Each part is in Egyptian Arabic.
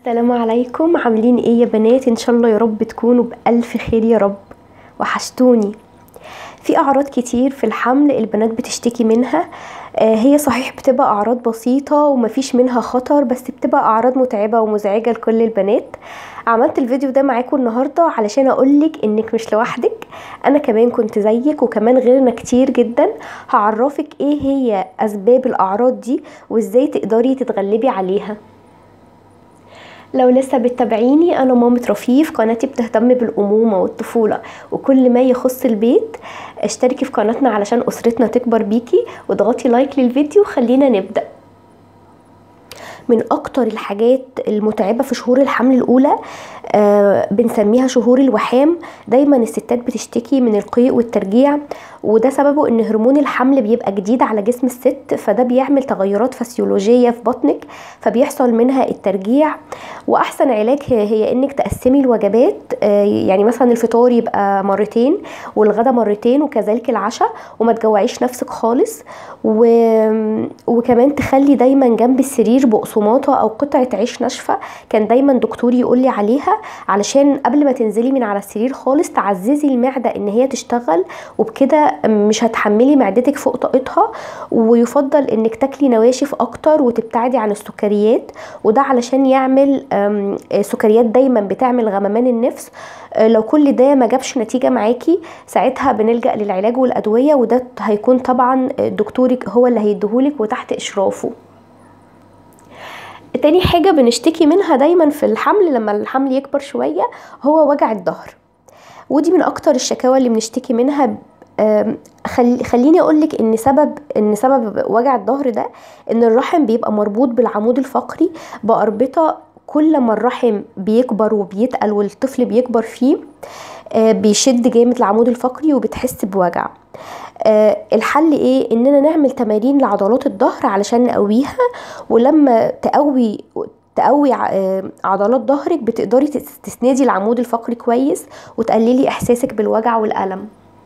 السلام عليكم عاملين ايه يا بنات ان شاء الله يا رب تكونوا بألف خير يا رب وحشتوني في اعراض كتير في الحمل البنات بتشتكي منها آه، هي صحيح بتبقى اعراض بسيطة ومفيش منها خطر بس بتبقى اعراض متعبة ومزعجة لكل البنات عملت الفيديو ده معاكم النهاردة علشان اقولك انك مش لوحدك انا كمان كنت زيك وكمان غيرنا كتير جدا هعرفك ايه هي اسباب الاعراض دي وازاي تقدري تتغلبي عليها لو لسه بتتابعيني انا مامة رفيف قناتي بتهتم بالامومه والطفوله وكل ما يخص البيت اشتركي في قناتنا علشان اسرتنا تكبر بيكي واضغطي لايك للفيديو خلينا نبدا من اكتر الحاجات المتعبه في شهور الحمل الاولى آه بنسميها شهور الوحام دايما الستات بتشتكي من القيء والترجيع وده سببه ان هرمون الحمل بيبقى جديد على جسم الست فده بيعمل تغيرات فسيولوجيه في بطنك فبيحصل منها الترجيع واحسن علاج هي, هي انك تقسمي الوجبات آه يعني مثلا الفطار يبقى مرتين والغدا مرتين وكذلك العشاء وما تجوعيش نفسك خالص و... وكمان تخلي دايما جنب السرير بقسماطه او قطعه عيش ناشفه كان دايما دكتوري يقول لي عليها علشان قبل ما تنزلي من على السرير خالص تعززي المعده ان هي تشتغل وبكده مش هتحملي معدتك فوق طاقتها ويفضل انك تاكلي نواشف اكتر وتبتعدي عن السكريات وده علشان يعمل سكريات دايما بتعمل غممان النفس لو كل ده ما جابش نتيجه معاكي ساعتها بنلجا للعلاج والادويه وده هيكون طبعا دكتورك هو اللي هيديهولك وتحت اشرافه تاني حاجة بنشتكي منها دايما في الحمل لما الحمل يكبر شوية هو وجع الظهر ودي من اكتر الشكاوى اللي بنشتكي منها خلي خليني اقولك ان سبب ان سبب وجع الظهر ده ان الرحم بيبقى مربوط بالعمود الفقري باربطه كل ما الرحم بيكبر وبيتقل والطفل بيكبر فيه بيشد جامد العمود الفقري وبتحس بوجع الحل ايه اننا نعمل تمارين لعضلات الظهر علشان نقويها ولما تقوي تقوي عضلات ظهرك بتقدري تسندي العمود الفقري كويس وتقللي احساسك بالوجع والالم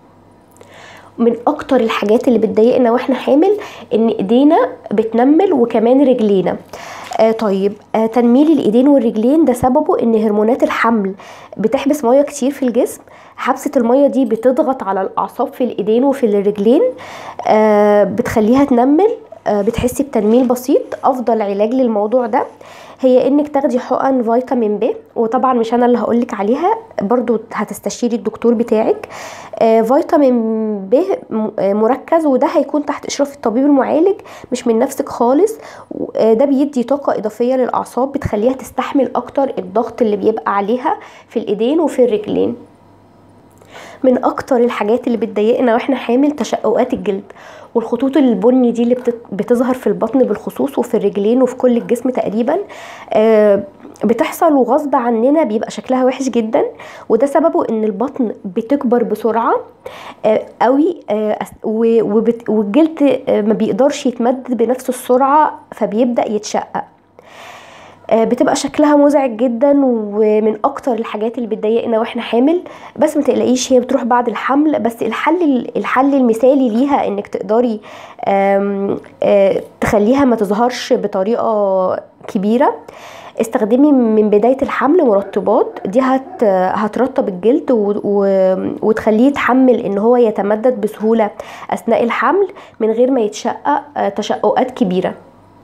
من اكتر الحاجات اللي بتضايقنا واحنا حامل ان ايدينا بتنمل وكمان رجلينا آه طيب آه تنميل الايدين والرجلين ده سببه ان هرمونات الحمل بتحبس ميه كتير في الجسم حبسه الميه دي بتضغط على الاعصاب في الايدين وفي الرجلين آه بتخليها تنمل آه بتحسي بتنميل بسيط افضل علاج للموضوع ده هي انك تاخدي حقن فيتامين ب وطبعا مش انا اللي هقولك عليها برضو هتستشيري الدكتور بتاعك آه فيتامين ب مركز وده هيكون تحت اشراف الطبيب المعالج مش من نفسك خالص آه ده بيدي طاقه اضافيه للاعصاب بتخليها تستحمل اكتر الضغط اللي بيبقى عليها في الايدين وفي الرجلين من اكتر الحاجات اللي بتضايقنا واحنا حامل تشققات الجلد والخطوط البني دي اللي بتظهر في البطن بالخصوص وفي الرجلين وفي كل الجسم تقريبا آه بتحصل وغصب عننا بيبقى شكلها وحش جدا وده سببه ان البطن بتكبر بسرعه آه قوي آه والجلد ما بيقدرش يتمد بنفس السرعه فبيبدا يتشقق بتبقى شكلها مزعج جدا ومن اكتر الحاجات اللي بتضايقنا واحنا حامل بس ما تقلقيش هي بتروح بعد الحمل بس الحل الحل المثالي ليها انك تقدري آم آم تخليها ما تظهرش بطريقه كبيره استخدمي من بدايه الحمل مرطبات دي هت هترطب الجلد و و وتخليه يتحمل ان هو يتمدد بسهوله اثناء الحمل من غير ما يتشقق تشققات كبيره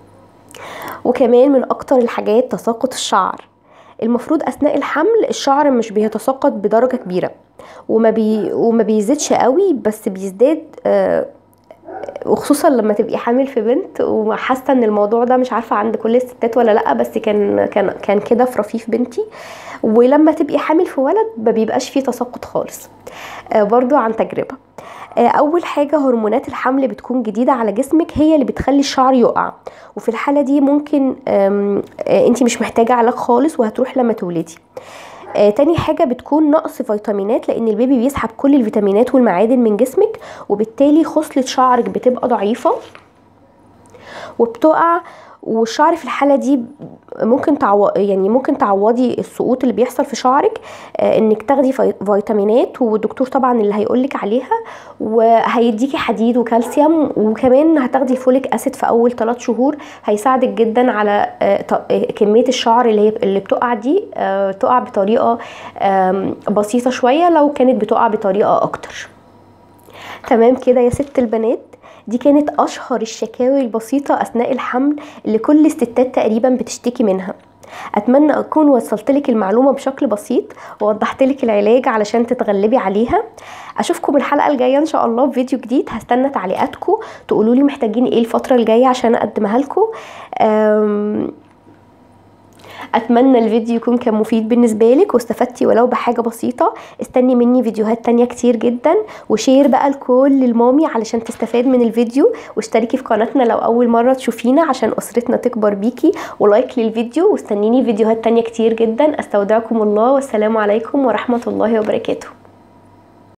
وكمان من اكتر الحاجات تساقط الشعر المفروض اثناء الحمل الشعر مش بيتساقط بدرجه كبيره وما بي وما بيزيدش قوي بس بيزداد آه وخصوصا لما تبقي حامل في بنت وحاسه ان الموضوع ده مش عارفه عند كل الستات ولا لا بس كان كان كان كده في رفيف بنتي ولما تبقي حامل في ولد ما بيبقاش فيه تساقط خالص آه برضو عن تجربه اول حاجه هرمونات الحمل بتكون جديده على جسمك هي اللي بتخلي الشعر يقع وفي الحاله دي ممكن انت مش محتاجه علاج خالص وهتروح لما تولدي آه تاني حاجه بتكون نقص فيتامينات لان البيبي بيسحب كل الفيتامينات والمعادن من جسمك وبالتالي خصله شعرك بتبقى ضعيفه وبتقع والشعر في الحاله دي ممكن تعو... يعني ممكن تعوضي السقوط اللي بيحصل في شعرك آه، انك تاخدي في- فيتامينات والدكتور طبعا اللي هيقولك عليها وهيديكي حديد وكالسيوم وكمان هتاخدي فوليك اسيد في اول 3 شهور هيساعدك جدا على آه، ط- آه، كميه الشعر اللي هي اللي بتقع دي آه، تقع بطريقه آم، بسيطه شويه لو كانت بتقع بطريقه اكتر تمام كده يا ست البنات دي كانت اشهر الشكاوي البسيطه اثناء الحمل اللي كل الستات تقريبا بتشتكي منها اتمنى اكون وصلت لك المعلومه بشكل بسيط ووضحت لك العلاج علشان تتغلبي عليها اشوفكم الحلقه الجايه ان شاء الله بفيديو جديد هستنى تعليقاتكم تقولوا لي محتاجين ايه الفتره الجايه عشان اقدمها لكم أم... اتمنى الفيديو يكون كان مفيد بالنسبه لك واستفدتي ولو بحاجه بسيطه استني مني فيديوهات تانية كتير جدا وشير بقى لكل المامي علشان تستفاد من الفيديو واشتركي في قناتنا لو اول مره تشوفينا عشان اسرتنا تكبر بيكي ولايك للفيديو واستنيني فيديوهات تانية كتير جدا استودعكم الله والسلام عليكم ورحمه الله وبركاته